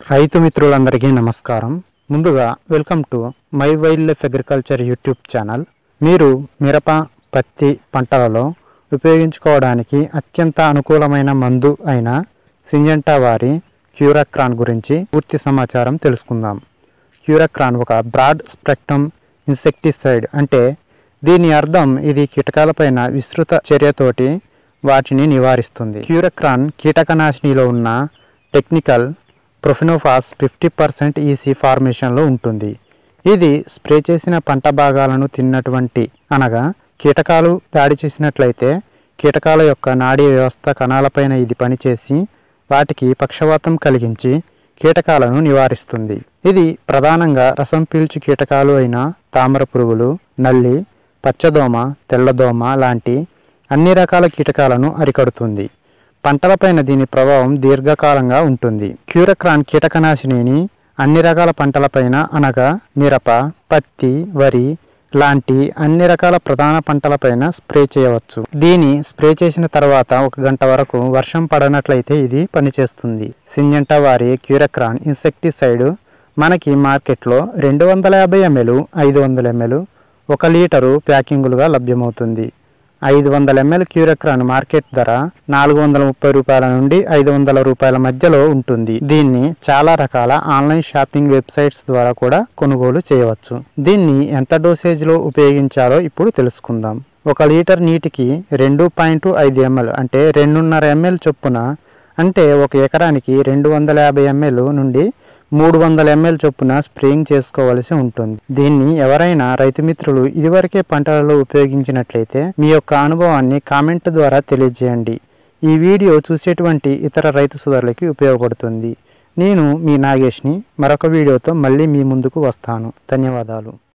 రైతు మిత్రులందరికీ నమస్కారం ముందుగా welcome to my wildlife agriculture YouTube channel మీరు మిరప పత్తి పంటలలో ఉపయోగించుకోవడానికి అత్యంత అనుకూలమైన మందు అయిన సింజంటా వారి క్యూరక్రాన్ గురించి పూర్తి సమాచారం తెలుసుకుందాం క్యూరక్రాన్ ఒక బ్రాడ్ స్పెక్ట్రమ్ ఇన్సెక్టిసైడ్ అంటే దీని అర్థం ఇది కీటకాలపైన విస్తృత చర్యతోటి వాటిని నివారిస్తుంది క్యూరక్రాన్ కీటకనాశినిలో ఉన్న technical profenofos fifty percent EC ఫార్మేషన్లో ఉంటుంది ఇది స్ప్రే చేసిన పంట భాగాలను తిన్నటువంటి అనగా కీటకాలు దాడి చేసినట్లయితే కీటకాల యొక్క నాడీ వ్యవస్థ కణాలపైన ఇది పనిచేసి వాటికి పక్షవాతం కలిగించి కీటకాలను నివారిస్తుంది ఇది ప్రధానంగా రసం పీల్చు కీటకాలు అయిన తామర పురుగులు నల్లి పచ్చదోమ తెల్లదోమ లాంటి అన్ని రకాల కీటకాలను అరికడుతుంది పంటలపైన దీని ప్రభావం దీర్ఘకాలంగా ఉంటుంది క్యూరక్రాన్ కీటకనాశినిని అన్ని రకాల పంటలపైన అనగా మిరప పత్తి వరి లాంటి అన్ని రకాల ప్రధాన పంటలపైన స్ప్రే చేయవచ్చు దీని స్ప్రే చేసిన తర్వాత ఒక గంట వరకు వర్షం పడనట్లయితే ఇది పనిచేస్తుంది సింజంటా వారి క్యూరక్రాన్ ఇన్సెక్టిసైడ్ మనకి మార్కెట్లో రెండు వందల యాభై ఎంఎల్ ఐదు వందల ఎంఎల్ ఒక లీటరు ప్యాకింగులుగా లభ్యమవుతుంది ఐదు వందల ఎంఎల్ క్యూరక్రాన్ మార్కెట్ ధర నాలుగు వందల ముప్పై రూపాయల నుండి ఐదు వందల రూపాయల మధ్యలో ఉంటుంది దీన్ని చాలా రకాల ఆన్లైన్ షాపింగ్ వెబ్సైట్స్ ద్వారా కూడా కొనుగోలు చేయవచ్చు దీన్ని ఎంత డోసేజ్లో ఉపయోగించాలో ఇప్పుడు తెలుసుకుందాం ఒక లీటర్ నీటికి రెండు పాయింట్ ఐదు ఎంఎల్ అంటే రెండున్నర ఎంఎల్ చొప్పున అంటే ఒక ఎకరానికి రెండు వందల యాభై ఎంఎల్ నుండి మూడు వందల ఎంఎల్ చొప్పున స్ప్రేయింగ్ చేసుకోవలసి ఉంటుంది దీన్ని ఎవరైనా రైతు మిత్రులు ఇదివరకే పంటలలో ఉపయోగించినట్లయితే మీ యొక్క అనుభవాన్ని కామెంట్ ద్వారా తెలియజేయండి ఈ వీడియో చూసేటువంటి ఇతర రైతు సోదరులకి ఉపయోగపడుతుంది నేను మీ నాగేష్ని మరొక వీడియోతో మళ్ళీ మీ ముందుకు వస్తాను ధన్యవాదాలు